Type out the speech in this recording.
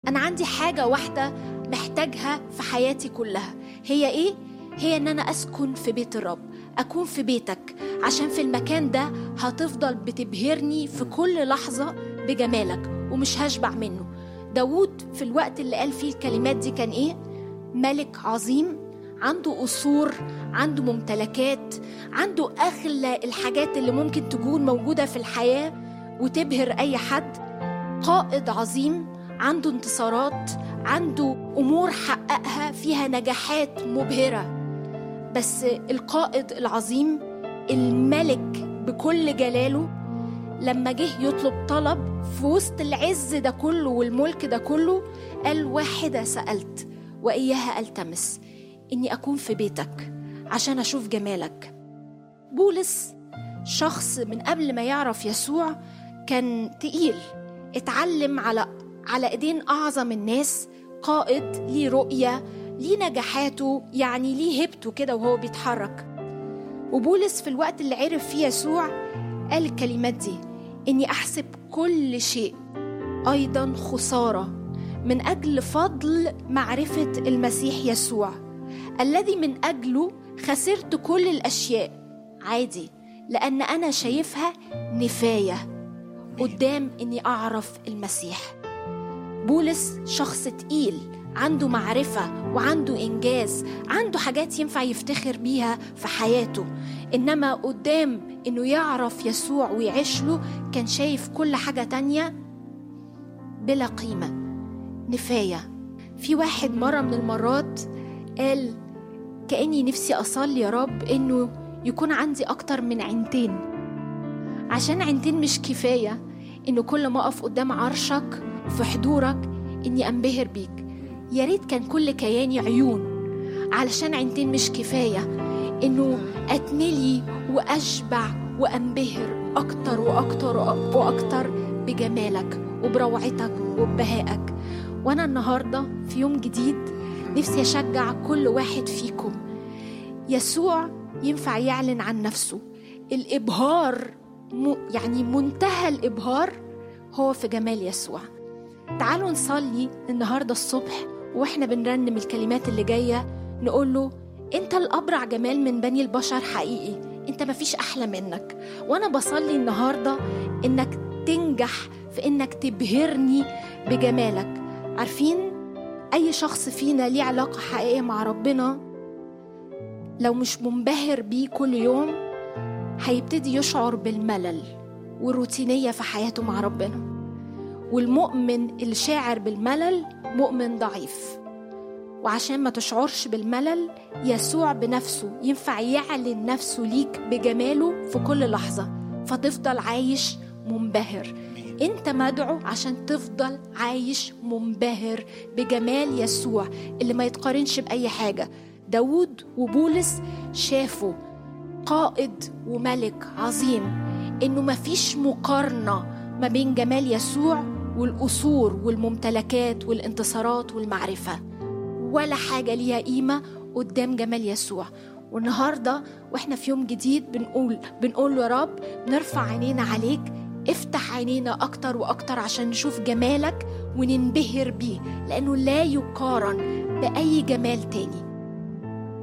انا عندي حاجه واحده محتاجها في حياتي كلها هي ايه هي ان انا اسكن في بيت الرب اكون في بيتك عشان في المكان ده هتفضل بتبهرني في كل لحظه بجمالك ومش هشبع منه داود في الوقت اللي قال فيه الكلمات دي كان ايه ملك عظيم عنده قصور عنده ممتلكات عنده اغلى الحاجات اللي ممكن تكون موجوده في الحياه وتبهر اي حد قائد عظيم عنده انتصارات عنده امور حققها فيها نجاحات مبهره بس القائد العظيم الملك بكل جلاله لما جه يطلب طلب في وسط العز ده كله والملك ده كله قال واحدة سألت وإياها ألتمس إني أكون في بيتك عشان أشوف جمالك بولس شخص من قبل ما يعرف يسوع كان تقيل اتعلم على على ايدين اعظم الناس قائد ليه رؤيه ليه نجاحاته يعني ليه هيبته كده وهو بيتحرك وبولس في الوقت اللي عرف فيه يسوع قال الكلمات دي اني احسب كل شيء ايضا خساره من اجل فضل معرفه المسيح يسوع الذي من اجله خسرت كل الاشياء عادي لان انا شايفها نفايه قدام اني اعرف المسيح بولس شخص تقيل عنده معرفة وعنده إنجاز عنده حاجات ينفع يفتخر بيها في حياته إنما قدام إنه يعرف يسوع ويعيش له كان شايف كل حاجة تانية بلا قيمة نفاية في واحد مرة من المرات قال كأني نفسي أصلي يا رب إنه يكون عندي أكتر من عينتين عشان عينتين مش كفاية إنه كل ما أقف قدام عرشك في حضورك إني أنبهر بيك يا ريت كان كل كياني عيون علشان عينتين مش كفاية إنه أتملي وأشبع وأنبهر أكتر وأكتر وأكتر بجمالك وبروعتك وببهائك وأنا النهاردة في يوم جديد نفسي أشجع كل واحد فيكم يسوع ينفع يعلن عن نفسه الإبهار م... يعني منتهى الإبهار هو في جمال يسوع تعالوا نصلي النهارده الصبح واحنا بنرنم الكلمات اللي جايه نقول له انت الابرع جمال من بني البشر حقيقي انت مفيش احلى منك وانا بصلي النهارده انك تنجح في انك تبهرني بجمالك عارفين اي شخص فينا ليه علاقه حقيقيه مع ربنا لو مش منبهر بيه كل يوم هيبتدي يشعر بالملل والروتينيه في حياته مع ربنا والمؤمن الشاعر بالملل مؤمن ضعيف وعشان ما تشعرش بالملل يسوع بنفسه ينفع يعلن نفسه ليك بجماله في كل لحظة فتفضل عايش منبهر انت مدعو عشان تفضل عايش منبهر بجمال يسوع اللي ما يتقارنش بأي حاجة داود وبولس شافوا قائد وملك عظيم انه مفيش مقارنة ما بين جمال يسوع والقصور والممتلكات والانتصارات والمعرفة ولا حاجة ليها قيمة قدام جمال يسوع والنهاردة واحنا في يوم جديد بنقول بنقول له يا رب نرفع عينينا عليك افتح عينينا أكتر وأكتر عشان نشوف جمالك وننبهر بيه لأنه لا يقارن بأي جمال تاني